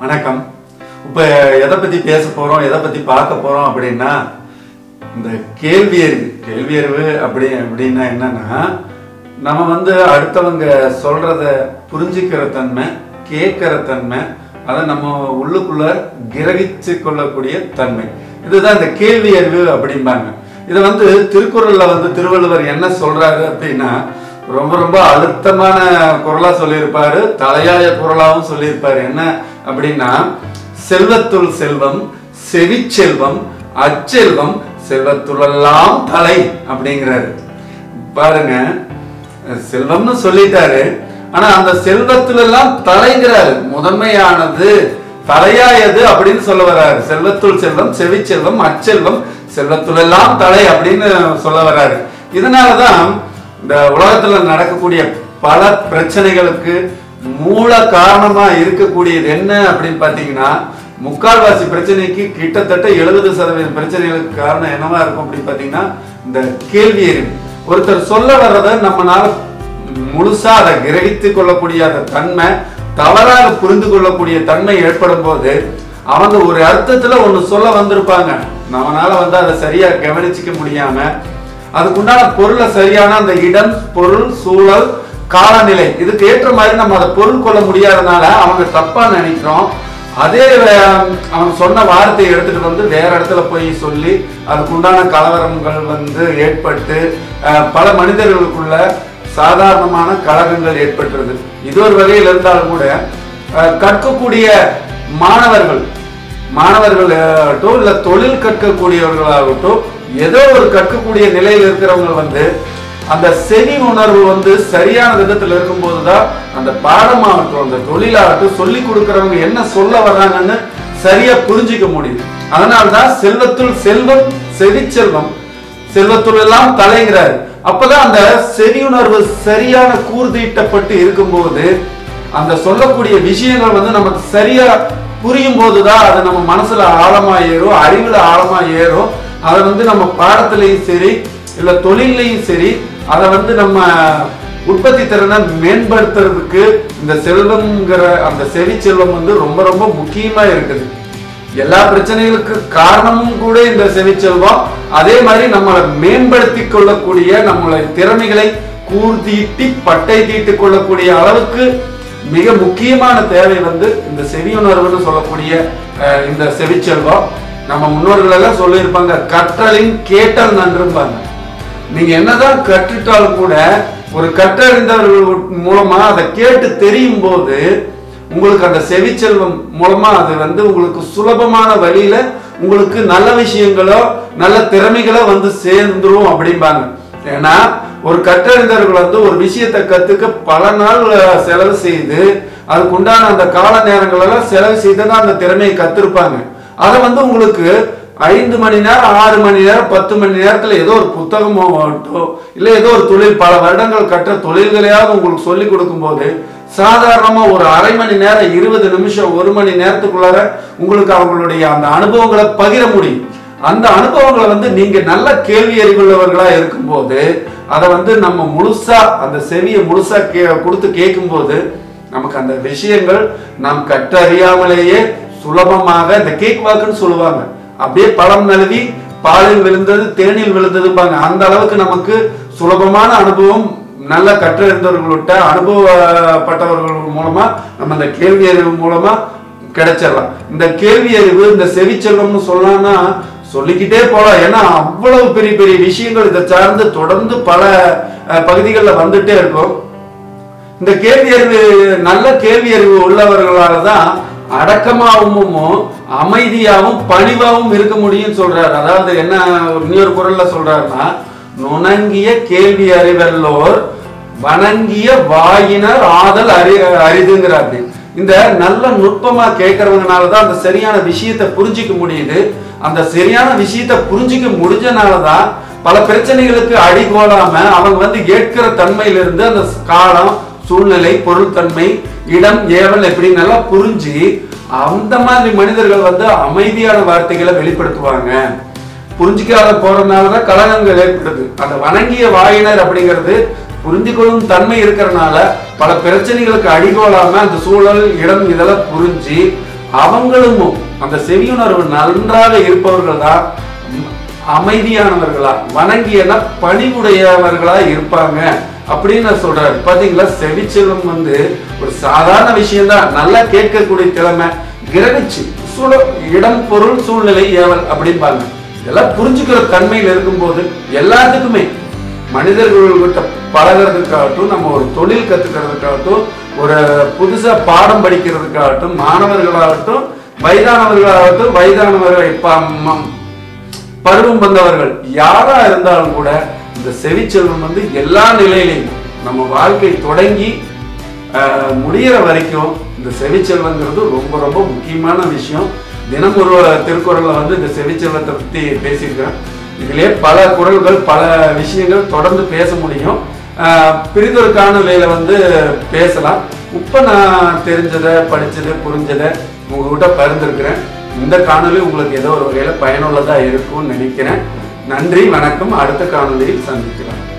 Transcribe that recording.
வணக்கம் இப்ப எதை பத்தி பேச போறோம் எதை பத்தி பார்க்க போறோம் அப்படின்னா இந்த கேள்வி அறிவு கேள்வி அறிவு அப்படி அப்படின்னா என்னன்னா நம்ம வந்து அடுத்தவங்க சொல்றத புரிஞ்சுக்கிற தன்மை கேட்கிற தன்மை அதை நம்ம உள்ளுக்குள்ள கிரகிச்சு கொள்ளக்கூடிய தன்மை இதுதான் இந்த கேள்வி அறிவு அப்படிம்பாங்க இதை வந்து திருக்குறள்ல வந்து திருவள்ளுவர் என்ன சொல்றாரு அப்படின்னா ரொம்ப ரொம்ப அழுத்தமான குரலா சொல்லியிருப்பாரு தலையாய குரலாவும் சொல்லியிருப்பாரு என்ன அப்படின்னா செல்வத்துள் செல்வம் செவிச்செல்வம் அச்செல்வம் செல்வத்துள்ளெல்லாம் தலை அப்படிங்கிறாரு பாருங்க செல்வம்னு சொல்லிட்டாரு ஆனா அந்த செல்வத்துல எல்லாம் தலைங்கிறாரு முதன்மையானது தலையாயது அப்படின்னு சொல்ல வர்றாரு செல்வத்துள் செல்வம் செவிச்செல்வம் அச்செல்வம் செல்வத்துளெல்லாம் தலை அப்படின்னு சொல்ல வர்றாரு இதனாலதான் இந்த உலகத்துல நடக்கக்கூடிய பல பிரச்சனைகளுக்கு மூல காரணமா இருக்கக்கூடியது என்ன அப்படின்னு பாத்தீங்கன்னா முக்கால்வாசி பிரச்சனைக்கு கிட்டத்தட்ட எழுபது சதவீத பிரச்சனைகளுக்கு காரணம் என்னவா இருக்கும் அப்படின்னு பாத்தீங்கன்னா இந்த கேள்வி அறிவு ஒருத்தர் சொல்ல வர்றத நம்மனால முழுசா அதை கிரகித்து கொள்ளக்கூடிய அந்த தன்மை தவறாக புரிந்து கொள்ளக்கூடிய தன்மை ஏற்படும் போது அவங்க ஒரு அர்த்தத்துல ஒண்ணு சொல்ல வந்திருப்பாங்க நம்மனால வந்து அதை சரியா கவனிச்சுக்க முடியாம அதுக்குண்டான பொருளை சரியான அந்த இடம் பொருள் சூழல் காலநிலை இதுக்கு ஏற்ற மாதிரி நம்ம அதை பொருள் கொள்ள முடியாதனால அவங்க தப்பா நினைக்கிறோம் அதே வே- அவன் சொன்ன வார்த்தையை எடுத்துட்டு வந்து வேற இடத்துல போய் சொல்லி அதுக்குண்டான கலவரங்கள் வந்து ஏற்பட்டு அஹ், பல மனிதர்களுக்குள்ள சாதாரணமான கலகங்கள் ஏற்பட்டுருது இது ஒரு வகையில் இருந்தாலும் கூட அஹ், கற்கக்கூடிய மாணவர்கள் மாணவர்கள் ஆகட்டும் இல்ல தொழில் கற்கக்கூடியவர்களாகட்டும் ஏதோ ஒரு கற்கக்கூடிய நிலையில் இருக்கிறவங்க வந்து அந்த செவி உணர்வு வந்து சரியான விதத்துல இருக்கும்போது தான் அந்த பாடமாகட்டும் அந்த தொழிலாகட்டும் சொல்லி கொடுக்கறவங்க என்ன சொல்ல வர்றாங்கன்னு சரியா புரிஞ்சுக்க முடியுது அதனால்தான் செல்வத்துள் செல்வம் செவிச்செல்வம் செல்வத்துள் எல்லாம் தலைங்கிறாரு அப்பதான் அந்த செவியுணர்வு சரியான கூர்தீட்டப்பட்டு இருக்கும்போது அந்த சொல்லக்கூடிய விஷயங்கள் வந்து நமக்கு சரியா புரியும் போதுதான் அது நம்ம மனசுல ஆழமா ஏறும் அறிவுல ஆழமா ஏறும் அதை வந்து நம்ம பாடத்திலையும் சரி இல்ல தொழிலையும் சரி அதை வந்து நம்ம உற்பத்தி திறனை மேம்படுத்துறதுக்கு இந்த செல்வம்ங்கிற அந்த செவி செல்வம் வந்து ரொம்ப ரொம்ப முக்கியமா இருக்குது எல்லா பிரச்சனைகளுக்கு காரணமும் கூட இந்த செவிச்செல்வம் அதே மாதிரி நம்மளை மேம்படுத்தி கொள்ளக்கூடிய நம்மளை திறமைகளை கூர்தீட்டி பட்டை தீட்டு கொள்ளக்கூடிய அளவுக்கு மிக முக்கியமான தேவை வந்து இந்த செவியுணர்வுன்னு சொல்லக்கூடிய அஹ், இந்த செவிச்செல்வம் நம்ம முன்னோர்கள் எல்லாம் சொல்லியிருப்பாங்க கற்றலின் கேட்டல் நன்றும்பாங்க நீங்க என்னதான் கற்றுட்டாலும் கூட ஒரு கற்றறிந்தவர்கள் மூலமா அதை கேட்டு தெரியும் போது உங்களுக்கு அந்த செவிச்செல்வம் மூலமா அது வந்து உங்களுக்கு சுலபமான வழியில உங்களுக்கு நல்ல விஷயங்களோ நல்ல திறமைகளோ வந்து சேர்ந்துரும் அப்படிம்பாங்க ஏன்னா ஒரு கற்றறிந்தவர்கள் வந்து ஒரு விஷயத்தை கத்துக்க பல நாள் அஹ், செலவு செய்து அதுக்கு உண்டான அந்த கால நேரங்கள் எல்லாம் செலவு செய்து தான் அந்த திறமையை கத்திருப்பாங்க அதை வந்து உங்களுக்கு ஐந்து மணி நேரம் ஆறு மணி நேரம் பத்து மணி நேரத்துல ஏதோ ஒரு புத்தகமோ ஆகட்டும் இல்ல ஏதோ ஒரு தொழில் பல வருடங்கள் கற்ற தொழில்களையாவது உங்களுக்கு சொல்லி கொடுக்கும்போது சாதாரணமா ஒரு அரை மணி நேரம் இருபது நிமிஷம் ஒரு மணி நேரத்துக்குள்ளார உங்களுக்கு அவங்களுடைய அந்த அனுபவங்களை பகிர முடியும் அந்த அனுபவங்களை வந்து நீங்க நல்ல கேள்வி அறிவுள்ளவர்களா இருக்கும்போது அதை வந்து நம்ம முழுசா அந்த செவியை முழுசா கே கொடுத்து கேட்கும்போது நமக்கு அந்த விஷயங்கள் நாம் கற்றறியாமலேயே சுலபமாக இந்த கேக் வாக்குன்னு சொல்லுவாங்க அப்படியே பழம் நழுவி பாலில் விழுந்தது தேனில் விழுந்ததுப்பாங்க அந்த அளவுக்கு நமக்கு சுலபமான அனுபவம் நல்ல கற்றறிந்தவர்கள்ட்ட அனுபவப்பட்டவர்கள் மூலமா நம்ம இந்த கேள்வி அறிவு மூலமா கிடைச்சிடலாம் இந்த கேள்வி அறிவு இந்த செவிச்செல்வம்னு சொல்லலாம்னா சொல்லிக்கிட்டே போலாம் ஏன்னா அவ்வளவு பெரிய பெரிய விஷயங்கள் இதை சார்ந்து தொடர்ந்து பல அஹ், பகுதிகளில் வந்துட்டே இருக்கும் இந்த கேள்வி அறிவு நல்ல கேள்வி அறிவு உள்ளவர்களால தான் அடக்கமாகவும் அமைதியாகவும் பணிவாகவும் இருக்க முடியும்னு சொல்றாரு அதாவது என்ன ஒரு இன்னொரு குரல்ல சொல்றாருன்னா நுணங்கிய கேள்வி அறிவல்லோர் வணங்கிய வாயினர் ஆதல் அறி அரிதுங்கிறாரு இந்த நல்ல நுட்பமா கேட்கறவங்கனால தான் அந்த சரியான விஷயத்தை புரிஞ்சிக்க முடியுது அந்த சரியான விஷயத்தை புரிஞ்சிக்க முடிஞ்சனால தான் பல பிரச்சனைகளுக்கு அடிகோலாம அவங்க வந்து ஏற்கிற தன்மையிலிருந்து அந்த காலம் சூழ்நிலை பொருள்தன்மை இடம் ஏவல் எப்படின்னு நல்லா புரிஞ்சு அந்த மாதிரி மனிதர்கள் வந்து அமைதியான வார்த்தைகளை வெளிப்படுத்துவாங்க புரிஞ்சிக்காத போறதுனாலதான் கலகங்கள் ஏற்படுது அந்த வணங்கிய வாயினர் அப்படிங்கிறது புரிஞ்சுக்கொள்ளும் தன்மை இருக்கிறனால பல பிரச்சனைகளுக்கு அடிகோலாம அந்த சூழல் இடம் இதெல்லாம் புரிஞ்சு அவங்களும் அந்த செவியுணர்வு நன்றாக இருப்பவர்கள் தான் அமைதியானவர்களா வணங்கியனா பணிவுடையவர்களா இருப்பாங்க அப்படின்னு சொல்றாரு பாத்தீங்களா செவிச்செல்வம் வந்து ஒரு சாதாரண விஷயம்தான் நல்லா கேட்கக்கூடிய திறமை கிரகிச்சு சூழ இடம் பொருள் சூழ்நிலை ஏவல் அப்படிம்பாங்க இதெல்லாம் புரிஞ்சுக்கிற தன்மையில் இருக்கும்போது எல்லாத்துக்குமே மனிதர்கள்கிட்ட பழகிறதுக்காகட்டும் நம்ம ஒரு தொழில் கத்துக்கிறதுக்காகட்டும் ஒரு புதுசா பாடம் படிக்கிறதுக்காகட்டும் மாணவர்களாகட்டும் வயதானவர்களாகட்டும் வயதானவர்கள் இப்ப ம- பருவம் வந்தவர்கள் யாரா இருந்தாலும் கூட இந்த செவிச்செல்வம் வந்து எல்லா நிலையிலையும் நம்ம வாழ்க்கை தொடங்கி ஆஹ், முடியிற வரைக்கும் இந்த செவிச்செல்வங்கிறது ரொம்ப ரொம்ப முக்கியமான விஷயம் தினம் ஒரு திருக்குறள்ல வந்து இந்த செவிச்செல்வத்தை பத்தி பேசியிருக்கிறேன் இதிலே பல குறள்கள் பல விஷயங்கள் தொடர்ந்து பேச முடியும் ஆஹ், பிரிதொரு காணொலியில வந்து பேசலாம் இப்ப நான் தெரிஞ்சதை படிச்சதை புரிஞ்சதை உங்ககிட்ட பகிர்ந்திருக்கிறேன் இந்த காணொளி உங்களுக்கு ஏதோ ஒரு வகையில பயனுள்ளதா இருக்கும்னு நினைக்கிறேன் நன்றி வணக்கம் அடுத்த காணொளியில் சந்திக்கலாம்